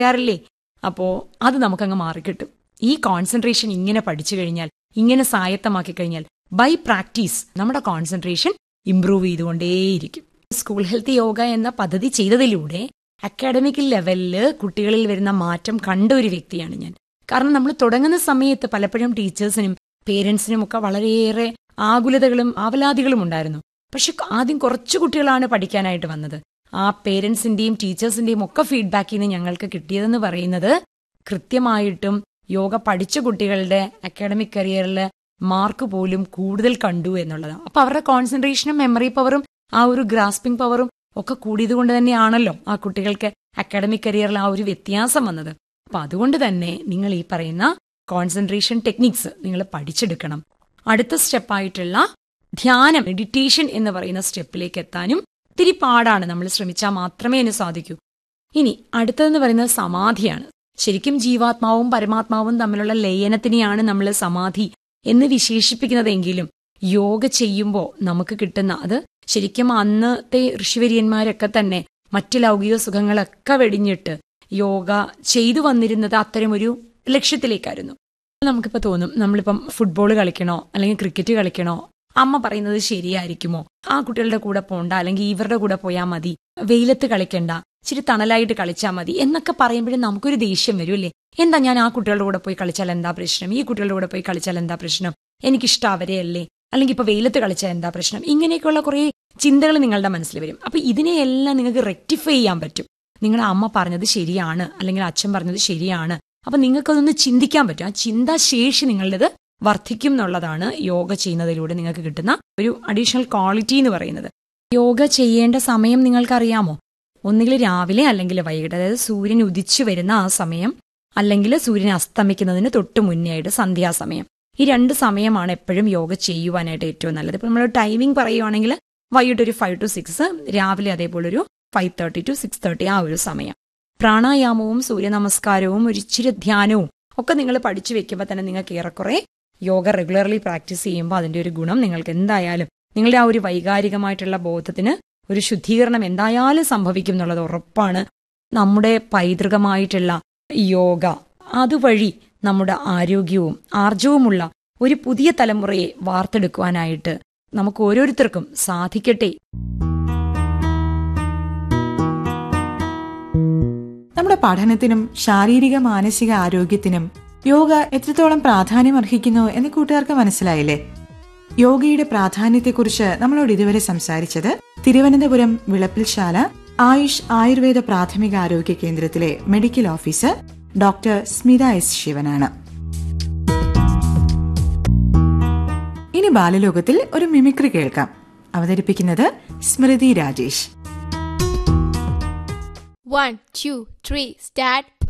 പറയാറില്ലേ അപ്പോ അത് നമുക്കങ്ങ് മാറിക്കിട്ടും ഈ കോൺസെൻട്രേഷൻ ഇങ്ങനെ പഠിച്ചു കഴിഞ്ഞാൽ ഇങ്ങനെ സ്വായത്തമാക്കി കഴിഞ്ഞാൽ ബൈ പ്രാക്ടീസ് നമ്മുടെ കോൺസെൻട്രേഷൻ ഇംപ്രൂവ് ചെയ്തുകൊണ്ടേയിരിക്കും സ്കൂൾ ഹെൽത്ത് യോഗ എന്ന പദ്ധതി ചെയ്തതിലൂടെ അക്കാഡമിക് ലെവലില് കുട്ടികളിൽ വരുന്ന മാറ്റം കണ്ട ഒരു വ്യക്തിയാണ് ഞാൻ കാരണം നമ്മൾ തുടങ്ങുന്ന സമയത്ത് പലപ്പോഴും ടീച്ചേഴ്സിനും പേരൻസിനും ഒക്കെ വളരെയേറെ ആകുലതകളും ആവലാതികളും ഉണ്ടായിരുന്നു പക്ഷെ ആദ്യം കുറച്ചു കുട്ടികളാണ് പഠിക്കാനായിട്ട് വന്നത് ആ പേരൻസിന്റെയും ടീച്ചേഴ്സിന്റെയും ഒക്കെ ഫീഡ്ബാക്കിൽ നിന്ന് ഞങ്ങൾക്ക് കിട്ടിയതെന്ന് പറയുന്നത് കൃത്യമായിട്ടും യോഗ പഠിച്ച കുട്ടികളുടെ അക്കാഡമിക് കരിയറിൽ മാർക്ക് പോലും കൂടുതൽ കണ്ടു എന്നുള്ളതാണ് അപ്പൊ അവരുടെ കോൺസെൻട്രേഷനും മെമ്മറി പവറും ആ ഒരു ഗ്രാസ്പിംഗ് പവറും ഒക്കെ കൂടിയത് കൊണ്ട് തന്നെയാണല്ലോ ആ കുട്ടികൾക്ക് അക്കാഡമിക് കരിയറിൽ ആ ഒരു വ്യത്യാസം വന്നത് അപ്പൊ അതുകൊണ്ട് തന്നെ നിങ്ങൾ ഈ പറയുന്ന കോൺസെൻട്രേഷൻ ടെക്നിക്സ് നിങ്ങൾ പഠിച്ചെടുക്കണം അടുത്ത സ്റ്റെപ്പായിട്ടുള്ള ധ്യാനം മെഡിറ്റേഷൻ എന്ന് പറയുന്ന സ്റ്റെപ്പിലേക്ക് എത്താനും ഇത്തിരി പാടാണ് നമ്മൾ ശ്രമിച്ചാൽ മാത്രമേ അതിന് സാധിക്കൂ ഇനി അടുത്തതെന്ന് പറയുന്നത് സമാധിയാണ് ശരിക്കും ജീവാത്മാവും പരമാത്മാവും തമ്മിലുള്ള ലയനത്തിനെയാണ് നമ്മൾ സമാധി എന്ന് വിശേഷിപ്പിക്കുന്നതെങ്കിലും യോഗ ചെയ്യുമ്പോൾ നമുക്ക് കിട്ടുന്ന അത് ശരിക്കും അന്നത്തെ ഋഷിവര്യന്മാരൊക്കെ തന്നെ മറ്റു ലൗകിക സുഖങ്ങളൊക്കെ വെടിഞ്ഞിട്ട് യോഗ ചെയ്തു വന്നിരുന്നത് അത്തരമൊരു ലക്ഷ്യത്തിലേക്കായിരുന്നു നമുക്കിപ്പോ തോന്നും നമ്മളിപ്പം ഫുട്ബോൾ കളിക്കണോ അല്ലെങ്കിൽ ക്രിക്കറ്റ് കളിക്കണോ അമ്മ പറയുന്നത് ശരിയായിരിക്കുമോ ആ കുട്ടികളുടെ കൂടെ പോണ്ട അല്ലെങ്കിൽ ഇവരുടെ കൂടെ പോയാൽ മതി വെയിലത്ത് കളിക്കണ്ട ഇച്ചിരി തണലായിട്ട് കളിച്ചാൽ മതി എന്നൊക്കെ പറയുമ്പോഴും നമുക്കൊരു ദേഷ്യം വരും അല്ലേ എന്താ ഞാൻ ആ കുട്ടികളുടെ കൂടെ പോയി കളിച്ചാൽ എന്താ പ്രശ്നം ഈ കുട്ടികളുടെ കൂടെ പോയി കളിച്ചാൽ എന്താ പ്രശ്നം എനിക്കിഷ്ടം അവരെ അല്ലേ അല്ലെങ്കിൽ ഇപ്പൊ വെയിലത്ത് കളിച്ചാൽ എന്താ പ്രശ്നം ഇങ്ങനെയൊക്കെയുള്ള കുറെ ചിന്തകൾ നിങ്ങളുടെ മനസ്സിൽ വരും അപ്പൊ ഇതിനെയെല്ലാം നിങ്ങൾക്ക് റെക്ടിഫൈ ചെയ്യാൻ പറ്റും നിങ്ങളുടെ അമ്മ പറഞ്ഞത് ശരിയാണ് അല്ലെങ്കിൽ അച്ഛൻ പറഞ്ഞത് ശരിയാണ് അപ്പൊ നിങ്ങൾക്കതൊന്ന് ചിന്തിക്കാൻ പറ്റും ആ ചിന്താശേഷി നിങ്ങളുടേത് വർദ്ധിക്കും എന്നുള്ളതാണ് യോഗ ചെയ്യുന്നതിലൂടെ നിങ്ങൾക്ക് കിട്ടുന്ന ഒരു അഡീഷണൽ ക്വാളിറ്റി എന്ന് പറയുന്നത് യോഗ ചെയ്യേണ്ട സമയം നിങ്ങൾക്കറിയാമോ ഒന്നുകിൽ രാവിലെ അല്ലെങ്കിൽ വൈകിട്ട് അതായത് സൂര്യൻ ഉദിച്ചു വരുന്ന ആ സമയം അല്ലെങ്കിൽ സൂര്യൻ അസ്തമിക്കുന്നതിന് തൊട്ട് മുന്നേ ആയിട്ട് സന്ധ്യാസമയം ഈ രണ്ട് സമയമാണ് എപ്പോഴും യോഗ ചെയ്യുവാനായിട്ട് ഏറ്റവും നല്ലത് ഇപ്പൊ നമ്മൾ ടൈമിംഗ് പറയുവാണെങ്കിൽ വൈകിട്ട് ഒരു ഫൈവ് ടു സിക്സ് രാവിലെ അതേപോലെ ഒരു five thirty to six thirty ആ ഒരു സമയം പ്രാണായാമവും സൂര്യനമസ്കാരവും ഒരു ഇച്ചിരി ധ്യാനവും ഒക്കെ നിങ്ങൾ പഠിച്ചു വെക്കുമ്പോൾ തന്നെ നിങ്ങൾക്ക് ഏറെക്കുറെ യോഗ റെഗുലർലി പ്രാക്ടീസ് ചെയ്യുമ്പോൾ അതിന്റെ ഒരു ഗുണം നിങ്ങൾക്ക് എന്തായാലും നിങ്ങളുടെ ആ ഒരു വൈകാരികമായിട്ടുള്ള ബോധത്തിന് ഒരു ശുദ്ധീകരണം എന്തായാലും സംഭവിക്കും എന്നുള്ളത് ഉറപ്പാണ് നമ്മുടെ പൈതൃകമായിട്ടുള്ള യോഗ അതുവഴി നമ്മുടെ ആരോഗ്യവും ആർജവുമുള്ള ഒരു പുതിയ തലമുറയെ വാർത്തെടുക്കുവാനായിട്ട് നമുക്ക് ഓരോരുത്തർക്കും സാധിക്കട്ടെ നമ്മുടെ പഠനത്തിനും ശാരീരിക മാനസിക ആരോഗ്യത്തിനും യോഗ എത്രത്തോളം പ്രാധാന്യം അർഹിക്കുന്നു എന്ന് കൂട്ടുകാർക്ക് മനസ്സിലായില്ലേ യോഗയുടെ പ്രാധാന്യത്തെക്കുറിച്ച് നമ്മളോട് ഇതുവരെ സംസാരിച്ചത് തിരുവനന്തപുരം വിളപ്പിൽശാല ആയുഷ് ആയുർവേദ പ്രാഥമിക ആരോഗ്യ കേന്ദ്രത്തിലെ medical officer doctor Smitha S ശിവനാണ് ഇനി ബാലലോകത്തിൽ ഒരു മിമിക്രി കേൾക്കാം അവതരിപ്പിക്കുന്നത് സ്മൃതി Rajesh One, two, three, start.